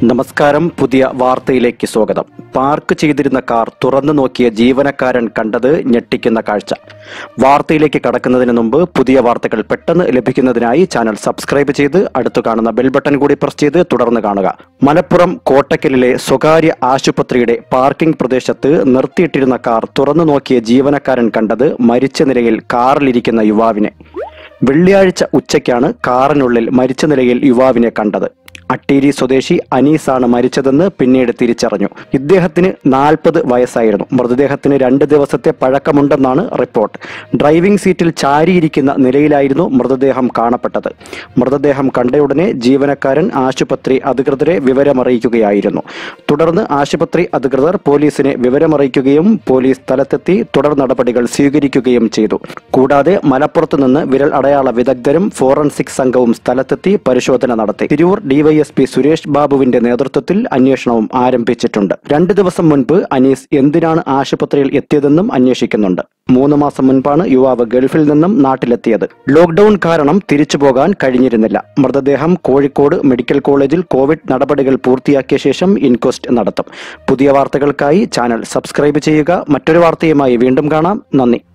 നമസ്കാരം പുതിയ വാർത്തയിലേക്ക് സ്വാഗതം പാർക്ക് ചെയ്തിരുന്ന കാർ തുറന്നു നോക്കിയ ജീവനക്കാരൻ കണ്ടത് ഞെട്ടിക്കുന്ന കാഴ്ച വാർത്തയിലേക്ക് കടക്കുന്നതിന് മുമ്പ് പുതിയ വാർത്തകൾ പെട്ടെന്ന് ലഭിക്കുന്നതിനായി ചാനൽ സബ്സ്ക്രൈബ് ചെയ്ത് അടുത്തു കാണുന്ന ബെൽ ബട്ടൺ കൂടി പ്രസ് ചെയ്ത് തുടർന്ന് കാണുക മലപ്പുറം കോട്ടക്കലിലെ സ്വകാര്യ ആശുപത്രിയുടെ പാർക്കിംഗ് പ്രദേശത്ത് നിർത്തിയിട്ടിരുന്ന കാർ തുറന്നു നോക്കിയ ജീവനക്കാരൻ കണ്ടത് മരിച്ച നിലയിൽ കാറിലിരിക്കുന്ന യുവാവിനെ വെള്ളിയാഴ്ച ഉച്ചയ്ക്കാണ് കാറിനുള്ളിൽ മരിച്ച നിലയിൽ യുവാവിനെ കണ്ടത് അട്ടീരി സ്വദേശി അനീസാണ് മരിച്ചതെന്ന് പിന്നീട് തിരിച്ചറിഞ്ഞു ഇദ്ദേഹത്തിന് നാൽപ്പത് വയസ്സായിരുന്നു മൃതദേഹത്തിന് രണ്ട് ദിവസത്തെ പഴക്കമുണ്ടെന്നാണ് റിപ്പോർട്ട് ഡ്രൈവിംഗ് സീറ്റിൽ ചാരിയിരിക്കുന്ന നിലയിലായിരുന്നു മൃതദേഹം കാണപ്പെട്ടത് മൃതദേഹം കണ്ടയുടനെ ജീവനക്കാരൻ ആശുപത്രി അധികൃതരെ വിവരമറിയിക്കുകയായിരുന്നു തുടർന്ന് ആശുപത്രി അധികൃതർ പോലീസിനെ വിവരമറിയിക്കുകയും പോലീസ് സ്ഥലത്തെത്തി തുടർ നടപടികൾ സ്വീകരിക്കുകയും ചെയ്തു കൂടാതെ മലപ്പുറത്ത് നിന്ന് വിരൽ അടയാള വിദഗ്ധരും ഫോറൻസിക് സംഘവും സ്ഥലത്തെത്തി പരിശോധന നടത്തി തിരൂർ ഡിവൈഎസ്പി സുരേഷ് ബാബുവിന്റെ നേതൃത്വത്തിൽ അന്വേഷണവും ആരംഭിച്ചിട്ടുണ്ട് രണ്ടു ദിവസം മുൻപ് അനീസ് എന്തിനാണ് ആശുപത്രിയിൽ എത്തിയതെന്നും അന്വേഷിക്കുന്നുണ്ട് മൂന്ന് മാസം മുൻപാണ് യുവാവ് ഗൾഫിൽ നിന്നും നാട്ടിലെത്തിയത് ലോക്ഡൌൺ കാരണം തിരിച്ചു പോകാൻ കഴിഞ്ഞിരുന്നില്ല മൃതദേഹം കോഴിക്കോട് മെഡിക്കൽ കോളേജിൽ കോവിഡ് നടപടികൾ പൂർത്തിയാക്കിയ ശേഷം ഇൻക്വസ്റ്റ് നടത്തും പുതിയ വാർത്തകൾക്കായി ചാനൽ സബ്സ്ക്രൈബ് ചെയ്യുക മറ്റൊരു വാർത്തയുമായി വീണ്ടും കാണാം നന്ദി